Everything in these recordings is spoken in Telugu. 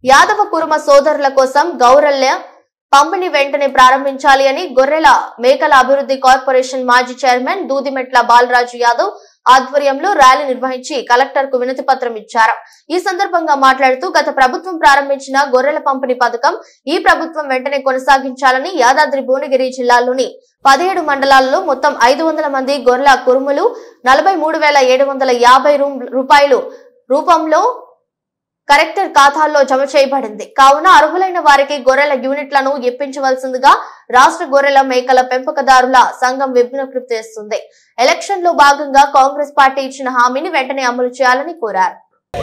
యాదవ కురుమ సోదరుల కోసం గౌరల్య పంపిణీ వెంటనే ప్రారంభించాలి అని గొర్రెల మేకల అభివృద్ధి కార్పొరేషన్ మాజీ చైర్మన్ దూదిమెట్ల బాలరాజు యాదవ్ ఆధ్వర్యంలో ర్యాలీ నిర్వహించి కలెక్టర్ కు వినతి పత్రం ఇచ్చారు ఈ సందర్భంగా మాట్లాడుతూ గత ప్రభుత్వం ప్రారంభించిన గొర్రెల పంపిణీ పథకం ఈ ప్రభుత్వం వెంటనే కొనసాగించాలని యాదాద్రి భువనగిరి జిల్లాలోని పదిహేడు మండలాల్లో మొత్తం ఐదు వందల మంది గొర్రెల కురుములు నలభై మూడు వేల ఏడు వందల యాభై రూ- రూపాయలు రూపంలో కలెక్టర్ ఖాతాల్లో జమ చేయబడింది కావున అర్హులైన వారికి గొర్రెల యూనిట్లను ఇప్పించవలసిందిగా రాష్ట్ర గొర్రెల మేకల పెంపకదారుల సంఘం విజ్ఞప్తి చేస్తుంది ఎలక్షన్ లో భాగంగా కాంగ్రెస్ పార్టీ ఇచ్చిన హామీని వెంటనే అమలు చేయాలని కోరారు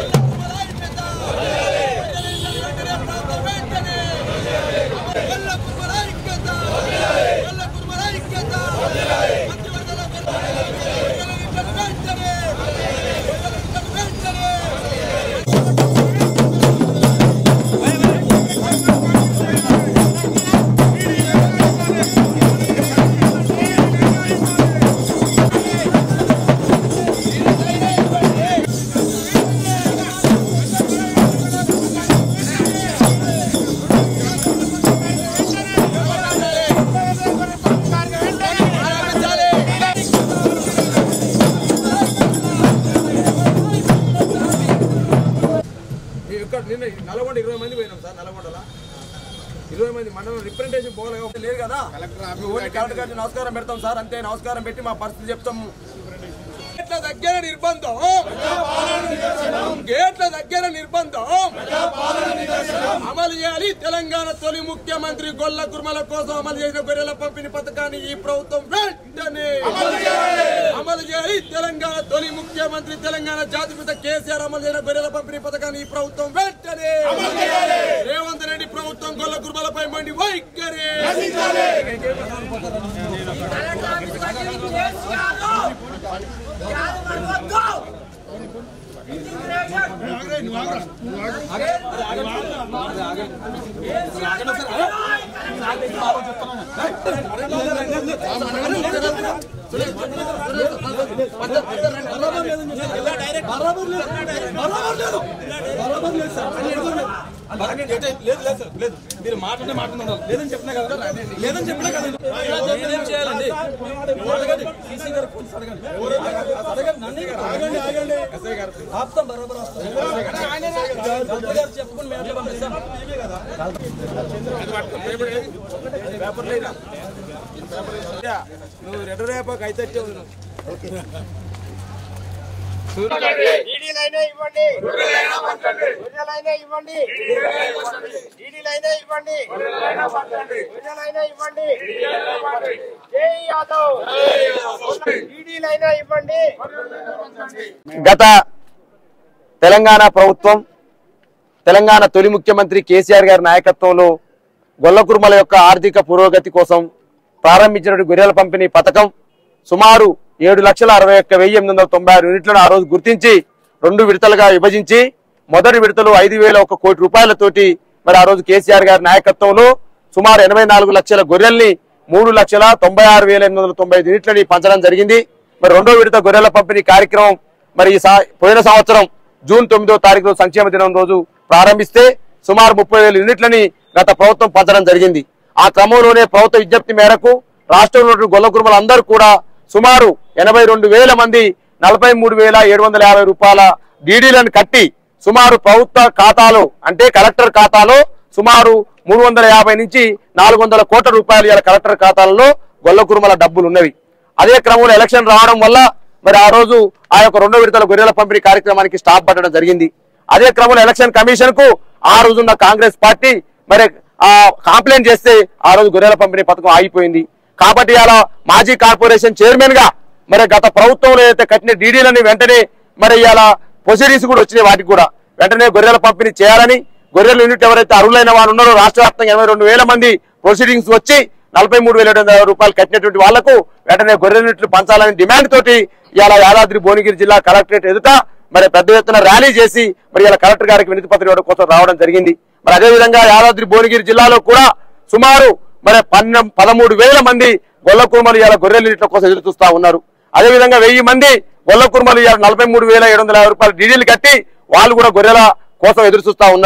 మేము ఇక్కడ నిన్న నల్గొండ ఇరవై మంది పోయినాం సార్ నల్గొండలో ఇరవై మంది మండలం రిప్రజెంటేషన్ పోలేదు లేదు కదా మేము ఓన్లీ కలెక్టర్ గారికి నమస్కారం పెడతాం సార్ అంతే నమస్కారం పెట్టి మా పరిస్థితి చెప్తాము గేట్ల దగ్గర నిర్బంధం గేట్ల దగ్గర నిర్బంధం అమలు చేయాలి తెలంగాణ తొలి ముఖ్యమంత్రి గొల్ల కుర్మల కోసం అమలు చేసిన గొర్రెల పంపిణీ పథకాన్ని ఈ ప్రభుత్వం వెంటనే అమలు చేయాలి తెలంగాణ తొలి ముఖ్యమంత్రి తెలంగాణ జాతిపిత కేసీఆర్ అమలు చేసిన గొర్రెల పంపిణీ పథకాన్ని ఈ ప్రభుత్వం వెంటనే రేవంత్ రెడ్డి ప్రభుత్వం గొల్ల కుర్మలపై మండి వైఖరి మీరు మాట్లాడే మాట్లాడుతున్నారు లేదని చెప్పినా కదా లేదని చెప్పినా కదా ఏం చేయాలండి అడగండి సీసీ గారు పోలీసు అడగండి అడగండి నన్ను అడగండి ఆగండి ఎస్ఐ గారు ఆపుతాం బరోబర్ వస్తాం కలెక్టర్ గారు చెప్పుకుని మేము అట్లా పంపిస్తాం పేపర్ లేదా నువ్వు రెడ్ రేపకు అయితే డీడీలైనా ఇవ్వండి గొర్రెలైనా ఇవ్వండి డీడీలైనా ఇవ్వండి గొర్రెలైనా ఇవ్వండి జై యాదవ్ డీడీలైనా ఇవ్వండి గత తెలంగాణ ప్రభుత్వం తెలంగాణ తొలి ముఖ్యమంత్రి కేసీఆర్ గారి నాయకత్వంలో గొల్లకుర్మల యొక్క ఆర్థిక పురోగతి కోసం ప్రారంభించిన గొర్రెల పంపిణీ పథకం సుమారు ఏడు లక్షల అరవై ఒక్క వెయ్యి ఎనిమిది వందల తొంభై ఆరు యూనిట్లను ఆ రోజు గుర్తించి రెండు విడతలుగా విభజించి మొదటి విడతలు ఐదు వేల ఒక కోటి రూపాయలతోటి మరి ఆ రోజు కేసీఆర్ గారి నాయకత్వంలో సుమారు ఎనభై నాలుగు లక్షల గొర్రెల్ని మూడు లక్షల తొంభై ఆరు వేల ఎనిమిది వందల తొంభై ఐదు యూనిట్లని పంచడం జరిగింది మరి రెండో విడత గొర్రెల పంపిణీ కార్యక్రమం మరి ఈ సా- పోయిన సంవత్సరం జూన్ తొమ్మిదో తారీఖు రోజు సంక్షేమ దినం రోజు ప్రారంభిస్తే సుమారు ముప్పై వేల యూనిట్లని గత ప్రభుత్వం పంచడం జరిగింది ఆ క్రమంలోనే ప్రభుత్వ విజ్ఞప్తి మేరకు రాష్ట్రంలో ఉన్నటువంటి గొల్ల కుటుంబాలందరూ కూడా సుమారు ఎనభై రెండు వేల మంది నలభై మూడు వేల ఏడు వందల యాభై రూపాయల డీడీలను కట్టి సుమారు ప్రభుత్వ ఖాతాలో అంటే కలెక్టర్ ఖాతాలో సుమారు మూడు వందల యాభై నుంచి నాలుగు వందల కోట్ల రూపాయలు ఇలా కలెక్టర్ ఖాతాలలో గొల్ల కురుమల డబ్బులు ఉన్నవి అదే క్రమంలో ఎలక్షన్ రావడం వల్ల మరి ఆ రోజు ఆ యొక్క రెండో విడతల గొర్రెల పంపిణీ కార్యక్రమానికి స్టాప్ పట్టడం జరిగింది అదే క్రమంలో ఎలక్షన్ కమిషన్ కు ఆ రోజున్న కాంగ్రెస్ పార్టీ మరి ఆ కంప్లైంట్ చేస్తే ఆ రోజు గొర్రెల పంపిణీ పథకం ఆగిపోయింది కాబట్టి అలా మాజీ కార్పొరేషన్ చైర్మన్ గా మరి గత ప్రభుత్వంలో అయితే కట్టిన డీడీలని వెంటనే మరి ఇలా ప్రొసీడింగ్స్ కూడా వచ్చినాయి వాటికి కూడా వెంటనే గొర్రెల పంపిణీ చేయాలని గొర్రెల యూనిట్ ఎవరైతే అర్హులైన వారు ఉన్నారో రాష్ట్ర వ్యాప్తంగా ఎనభై రెండు వేల మంది ప్రొసీడింగ్స్ వచ్చి నలభై మూడు వేల ఏడు వందల రూపాయలు కట్టినటువంటి వాళ్లకు వెంటనే గొర్రెల యూనిట్లు పంచాలని డిమాండ్ తోటి ఇలా యాదాద్రి భువనగిరి జిల్లా కలెక్టరేట్ ఎదుట మరి పెద్ద ఎత్తున ర్యాలీ చేసి మరి ఇలా కలెక్టర్ గారికి వినతి పత్రం ఇవ్వడం కోసం రావడం జరిగింది మరి అదే విధంగా యాదాద్రి భువనగిరి జిల్లాలో కూడా సుమారు మరి పన్నె పదమూడు వేల మంది గొల్ల కుర్మలు ఇలా గొర్రెల యూనిట్ల కోసం ఎదురు చూస్తా ఉన్నారు అదే విధంగా వెయ్యి మంది గొల్ల కుర్మలు ఇలా నలభై మూడు వేల ఏడు వందల యాభై రూపాయలు డీడీలు కట్టి వాళ్ళు కూడా గొర్రెల కోసం ఎదురు చూస్తా ఉన్నారు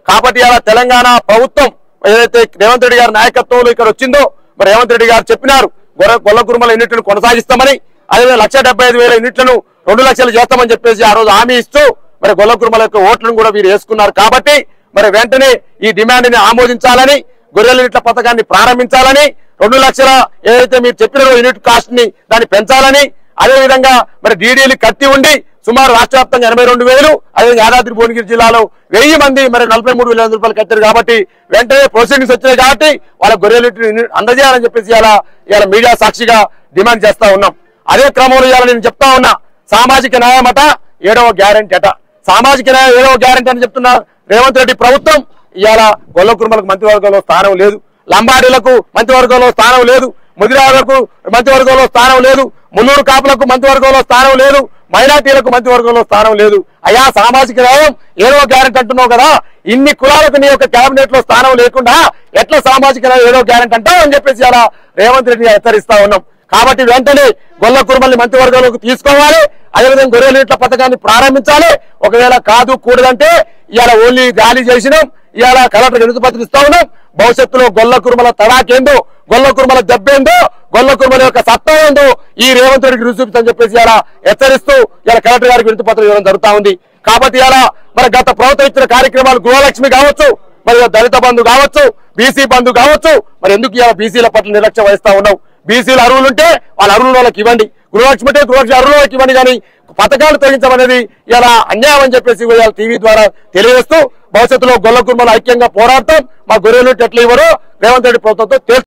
కాబట్టి ఇలా తెలంగాణ ప్రభుత్వం ఏదైతే రేవంత్ రెడ్డి గారి నాయకత్వంలో ఇక్కడ వచ్చిందో మరి రేవంత్ రెడ్డి గారు చెప్పినారు గొర్రె గొల్ల కురుమల యూనిట్లను కొనసాగిస్తామని అదే లక్ష డెబ్బై ఐదు వేల యూనిట్లను రెండు లక్షలు చేస్తామని చెప్పేసి ఆ రోజు హామీ ఇస్తూ మరి గొల్ల కురుమల యొక్క ఓట్లను కూడా వీరు వేసుకున్నారు కాబట్టి మరి వెంటనే ఈ డిమాండ్ ని ఆమోదించాలని గొర్రెల యూనిట్ల పథకాన్ని ప్రారంభించాలని రెండు లక్షల ఏదైతే మీరు చెప్పినారో యూనిట్ కాస్ట్ ని దాన్ని పెంచాలని అదే విధంగా మరి డీడీలు కట్టి ఉండి సుమారు రాష్ట్ర వ్యాప్తంగా ఎనభై రెండు వేలు అదే యాదాద్రి భువనగిరి జిల్లాలో వెయ్యి మంది మరి నలభై మూడు వేల రూపాయలు కట్టారు కాబట్టి వెంటనే ప్రొసీడింగ్స్ వచ్చినాయి కాబట్టి వాళ్ళ గొర్రెలు అందజేయాలని చెప్పేసి ఇలా ఇలా మీడియా సాక్షిగా డిమాండ్ చేస్తా ఉన్నాం అదే క్రమంలో ఇవాళ నేను చెప్తా ఉన్నా సామాజిక న్యాయం అట ఏడవ గ్యారంటీ అట సామాజిక న్యాయం ఏడవ గ్యారంటీ అని చెప్తున్నా రేవంత్ రెడ్డి ప్రభుత్వం ఇవాళ గొల్ల కుటుంబాలకు మంత్రివర్గంలో స్థానం లేదు లంబాడీలకు మంత్రివర్గంలో స్థానం లేదు ముదిరాలకు మంత్రివర్గంలో స్థానం లేదు మున్నూరు కాపులకు మంత్రివర్గంలో స్థానం లేదు మైనార్టీలకు మంత్రివర్గంలో స్థానం లేదు అయ్యా సామాజిక న్యాయం ఏడో గ్యారెంటీ అంటున్నావు కదా ఇన్ని కులాలకు నీ యొక్క కేబినెట్ లో స్థానం లేకుండా ఎట్లా సామాజిక న్యాయం ఏడో గ్యారెంటీ అంటావు అని చెప్పేసి అలా రేవంత్ రెడ్డి హెచ్చరిస్తా ఉన్నాం కాబట్టి వెంటనే గొల్ల కుర్మల్ని మంత్రివర్గంలోకి తీసుకోవాలి అదేవిధంగా గొర్రెల నీట్ల పథకాన్ని ప్రారంభించాలి ఒకవేళ కాదు కూడదంటే ఇవాళ ఓన్లీ ర్యాలీ చేసినాం ఇవాళ కలెక్టర్ ఎదురు పత్రిక ఇస్తా ఉన్నాం భవిష్యత్తులో గొల్ల కుర్మల తడాకేందో గొల్ల కుర్మల దెబ్బేందో గొల్ల కుర్మల యొక్క సత్తా ఏందో ఈ రేవంత్ రెడ్డికి రుచి చూపించని చెప్పేసి ఇలా హెచ్చరిస్తూ ఇలా కలెక్టర్ గారికి వినతి పత్రం ఇవ్వడం జరుగుతా ఉంది కాబట్టి ఇలా మరి గత ప్రభుత్వం ఇచ్చిన కార్యక్రమాలు గృహలక్ష్మి కావచ్చు మరి దళిత బంధు కావచ్చు బీసీ బంధు కావచ్చు మరి ఎందుకు ఇలా బీసీల పట్ల నిర్లక్ష్యం వహిస్తా ఉన్నావు బీసీలు అర్హులు ఉంటే వాళ్ళ అర్హుల వాళ్ళకి ఇవ్వండి గృహలక్ష్మి అంటే గృహలక్ష్మి అర్హుల వాళ్ళకి ఇవ్వండి కానీ పథకాలు తొలగించమనేది ఇలా అన్యాయం అని చెప్పేసి ఇవాళ టీవీ ద్వారా తెలియజేస్తూ భవిష్యత్తులో గొల్ల కుర్మలు ఐక్యంగా పోరాడతాం మా గొర్రెలు ఎట్లా ఇవ్వరో రేవంత్ రెడ్డి ప్రభుత్వంతో తేల్చు